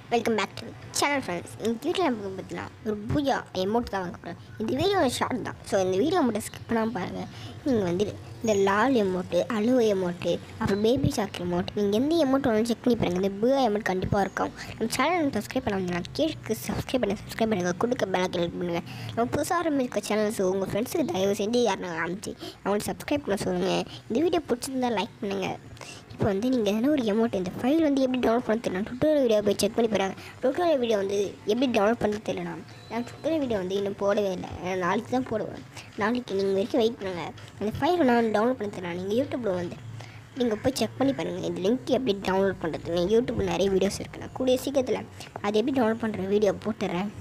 welcome back to channel friends இந்த வீட்டில் நமக்கு பார்த்தீங்கன்னா ஒரு பூஜா எமௌண்ட் தான் வாங்க போகிறோம் இந்த வீடியோ ஷார்ட் தான் ஸோ இந்த வீடியோ மட்டும் ஸ்கிப் பண்ணாமல் பாருங்கள் நீங்கள் வந்து இந்த லால் எமௌண்ட்டு அலுவ எமௌண்ட்டு அப்புறம் பேபி ஷாக் எமௌண்ட் நீங்கள் எந்த எமௌண்ட் வேணாலும் செக் பண்ணி பாருங்கள் இந்த பூஜா எமௌண்ட் கண்டிப்பாக இருக்கும் நம்ம சேனல் சப்ஸ்கிரைப் பண்ணாமல் கீழே சப்ஸ்கிரைப் பண்ணி சப்ஸ்கிரைப் பண்ணுங்கள் கொடுக்க பெல கிளிக் பண்ணுங்கள் நம்ம புதுசாக ஆரம்பிக்க சேனல்ஸ் உங்கள் ஃப்ரெண்ட்ஸுக்கு தயவு செஞ்சு யாரும் ஆரம்பிச்சு அவங்களுக்கு சப்ஸ்கிரைப் பண்ண சொல்லுங்கள் இந்த வீடியோ பிடிச்சிருந்தா லைக் பண்ணுங்கள் இப்போ வந்து நீங்கள் எதனா ஒரு அமௌண்ட் இந்த ஃபைல் வந்து எப்படி டவுன்லோட் பண்ண தெரியல டுட்டோரியல் வீடியோ போய் செக் பண்ணி பாருங்க டுட்டோரியல் வீடியோ வந்து எப்படி டவுன்லோட் பண்ண தெரியல நான் நான் டுட்டோரியல் வீடியோ வந்து இன்னும் போடவே இல்லை நான் நாளைக்கு தான் போடுவேன் நாளைக்கு நீங்கள் வரைக்கும் வெயிட் பண்ணுங்கள் அந்த ஃபைல் நான் டவுன்லோட் பண்ண தெரியல நீங்கள் யூடியூப்பில் வந்து நீங்கள் போய் செக் பண்ணி பாருங்கள் இந்த லிங்க் எப்படி டவுன்லோட் பண்ணுறது நான் யூடியூப்பில் நிறைய வீடியோஸ் இருக்கு நான் கூடிய சீக்கிரத்தில் அது எப்படி டவுன்லோட் பண்ணுற வீடியோ போட்டுறேன்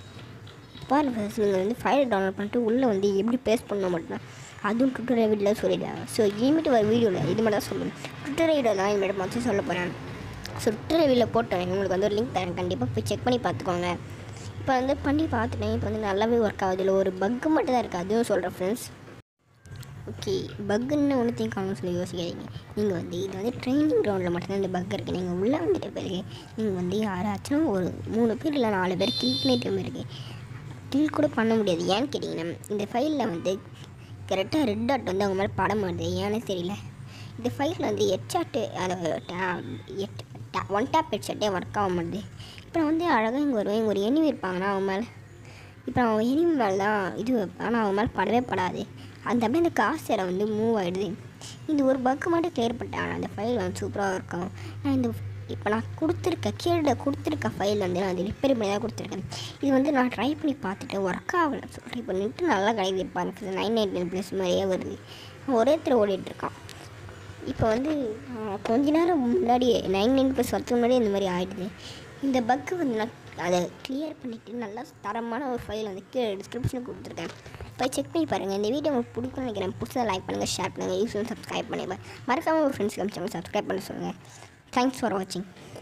பாருங்க நீங்கள் வந்து ஃபைலை டவுன்லோட் பண்ணிட்டு உள்ளே வந்து எப்படி பேஸ்ட் பண்ணணும் மட்டும் அதுவும் ட்விட்டர் வீடியோவில் சொல்லிடுறேன் ஸோ இனிமேட்டு வர வீடியோவில் இது மட்டும் தான் சொல்லணும் ட்விட்டர் வீடியோ தான் இனிமேட்டு மட்டும் சொல்ல போகிறேன் ஸோ ட்விட்டர் வீடியோவில் போட்டேன் உங்களுக்கு வந்து ஒரு லிங்க் தரேன் கண்டிப்பாக போய் செக் பண்ணி பார்த்துக்கோங்க இப்போ வந்து பண்ணி பார்த்துட்டேன் இப்போ வந்து நல்லாவே ஒர்க் ஆகுது இதில் ஒரு பக்கு மட்டும் தான் இருக்குது அதுவும் சொல்கிறேன் ஃப்ரெண்ட்ஸ் ஓகே பக்குன்னு ஒன்றுத்தையும் காணும்னு சொல்லி யோசிக்காதீங்க நீங்கள் வந்து இது வந்து ட்ரைனிங் கிரவுண்டில் மட்டும்தான் இந்த பக் இருக்குது நீங்கள் உள்ளே வந்துட்ட பிறகு நீங்கள் வந்து யாராச்சும் ஒரு மூணு பேர் இல்லை நாலு பேர் கில் பண்ணிட்டு இருக்கு கில் கூட பண்ண முடியாது ஏன்னு கேட்டிங்கன்னா இந்த ஃபைலில் வந்து கரெக்டாக ரெட் டாட் வந்து அவங்க மேலே படம் மாட்டுது ஏன்னு தெரியல இந்த ஃபைலில் வந்து ஹெட்ஷாட்டு அதை எட் ஒன் டேப் ஹெட்ஷாட்டே ஒர்க் ஆக மாட்டுது இப்போ நான் வந்து அழகாக இங்கே வருவேன் இங்கே ஒரு எனிமி இருப்பாங்கன்னா அவன் மேலே இப்போ அவன் எனிமி மேலே தான் இது ஆனால் அவன் மேலே படவே படாது அந்த அப்படியே அந்த காசரை வந்து மூவ் ஆகிடுது இந்த ஒரு பக்கு மட்டும் கிளியர் பண்ணிட்டேன் அந்த ஃபைல் வந்து சூப்பராக இருக்கும் நான் இந்த இப்போ நான் கொடுத்துருக்க கீழே கொடுத்துருக்க ஃபைல் வந்து நான் ரிப்பேர் பண்ணி தான் கொடுத்துருக்கேன் இது வந்து நான் ட்ரை பண்ணி பார்த்துட்டு ஒர்க் ஆகலை ஸோ ட்ரை பண்ணிட்டு நல்லா கிடைக்குது பாருங்க நைன் நைன் நைன் ப்ளஸ் மாதிரியே வருது ஒரே திரு ஓடிட்டுருக்கான் இப்போ வந்து ஆஹ், கொஞ்ச நேரம் முன்னாடி நைன் நைன் ப்ளஸ் வரதுக்கு முன்னாடி இந்த மாதிரி ஆகிடுது இந்த பக்கு வந்து நான் அதை கிளியர் பண்ணிவிட்டு நல்லா தரமான ஒரு ஃபைல் வந்து கீழே டிஸ்கிரிப்ஷனில் கொடுத்துருக்கேன் போய் செக் பண்ணி பாருங்கள் இந்த வீடியோ உங்களுக்கு பிடிக்கும்னு நினைக்கிறேன் பிடிச்சதை லைக் பண்ணுங்கள் ஷேர் பண்ணுங்கள் யூஸ் சப்ஸ்கிரைப் பண்ணுங்கள் மறக்காமல் ஒரு ஃப்ரெண்ட்ஸ்க்கு அமிச்சாங்க சப்ஸ்கிரைப் பண்ண சொல்லுங்கள் தேங்க்ஸ் ஃபார் வாட்சிங்